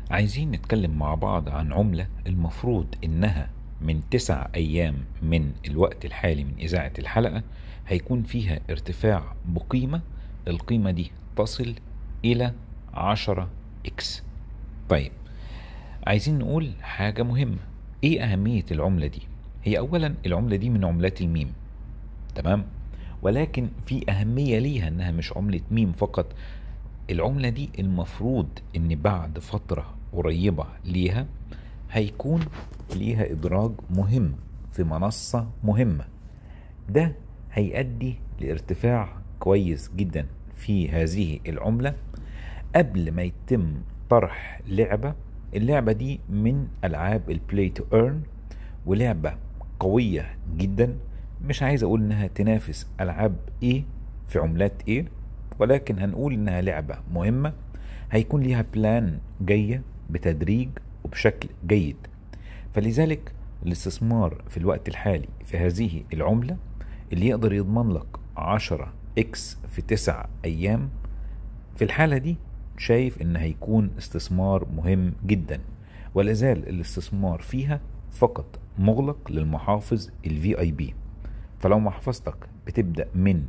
عايزين نتكلم مع بعض عن عملة المفروض إنها من تسع أيام من الوقت الحالي من إذاعة الحلقة هيكون فيها ارتفاع بقيمة القيمة دي تصل إلى عشرة إكس طيب عايزين نقول حاجة مهمة إيه أهمية العملة دي؟ هي أولا العملة دي من عملات الميم تمام؟ ولكن في أهمية ليها إنها مش عملة ميم فقط العملة دي المفروض إن بعد فترة قريبة ليها هيكون ليها إدراج مهم في منصة مهمة ده هيؤدي لارتفاع كويس جدا في هذه العملة قبل ما يتم طرح لعبة اللعبة دي من ألعاب البلاي تو ايرن ولعبة قوية جدا مش عايز أقول إنها تنافس ألعاب إيه في عملات إيه ولكن هنقول إنها لعبة مهمة هيكون ليها بلان جاية بتدريج وبشكل جيد فلذلك الاستثمار في الوقت الحالي في هذه العملة اللي يقدر يضمن لك 10 اكس في 9 ايام في الحالة دي شايف ان هيكون استثمار مهم جدا ولا زال الاستثمار فيها فقط مغلق للمحافظ الفي اي بي فلو محفظتك بتبدأ من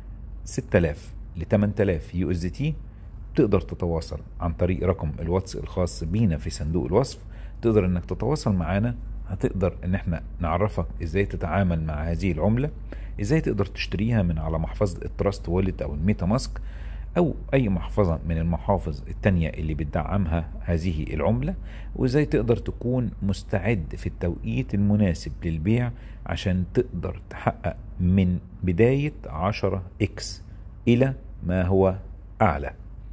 6000 ل 8000 يو اس تي تقدر تتواصل عن طريق رقم الواتس الخاص بينا في صندوق الوصف تقدر انك تتواصل معانا هتقدر ان احنا نعرفك ازاي تتعامل مع هذه العملة ازاي تقدر تشتريها من على محفظة التراست والت او الميتا ماسك او اي محفظة من المحافظ التانية اللي بتدعمها هذه العملة وازاي تقدر تكون مستعد في التوقيت المناسب للبيع عشان تقدر تحقق من بداية 10 اكس الى ما هو اعلى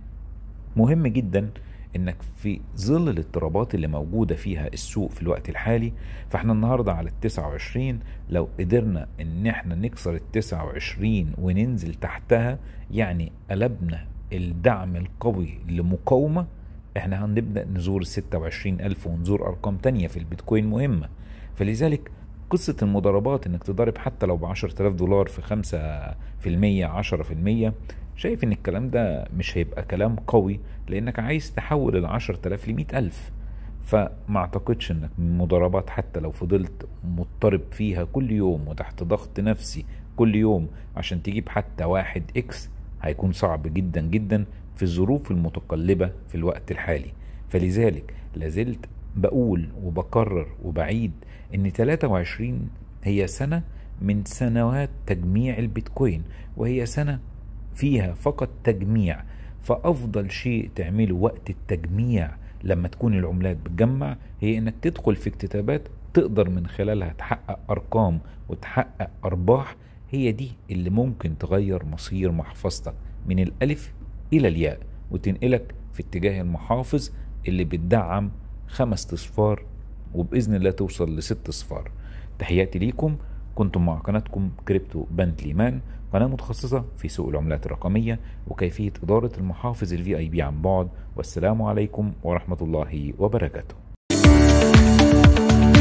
مهم جدا انك في ظل الاضطرابات اللي موجودة فيها السوق في الوقت الحالي فاحنا النهاردة على التسعة وعشرين لو قدرنا ان احنا نكسر التسعة وعشرين وننزل تحتها يعني قلبنا الدعم القوي لمقاومة احنا هنبدأ نزور الستة وعشرين ألف ونزور أرقام تانية في البيتكوين مهمة فلذلك قصة المضاربات انك تضارب حتى لو بعشرة آلاف دولار في خمسة في المية عشرة في المية شايف ان الكلام ده مش هيبقى كلام قوي لانك عايز تحول العشر تلاف لمئة الف فما اعتقدش انك من مضاربات حتى لو فضلت مضطرب فيها كل يوم وتحت ضغط نفسي كل يوم عشان تجيب حتى واحد اكس هيكون صعب جدا جدا في الظروف المتقلبة في الوقت الحالي فلذلك لازلت بقول وبكرر وبعيد ان 23 هي سنة من سنوات تجميع البيتكوين وهي سنة فيها فقط تجميع فافضل شيء تعمله وقت التجميع لما تكون العملات بتجمع هي انك تدخل في اكتتابات تقدر من خلالها تحقق ارقام وتحقق ارباح هي دي اللي ممكن تغير مصير محفظتك من الالف الى الياء وتنقلك في اتجاه المحافظ اللي بتدعم خمس اصفار وباذن الله توصل لست اصفار تحياتي ليكم كنتم مع قناتكم كريبتو بنتلي مان قناة متخصصة في سوق العملات الرقمية وكيفية إدارة المحافظ الفي اي بي عن بعد والسلام عليكم ورحمة الله وبركاته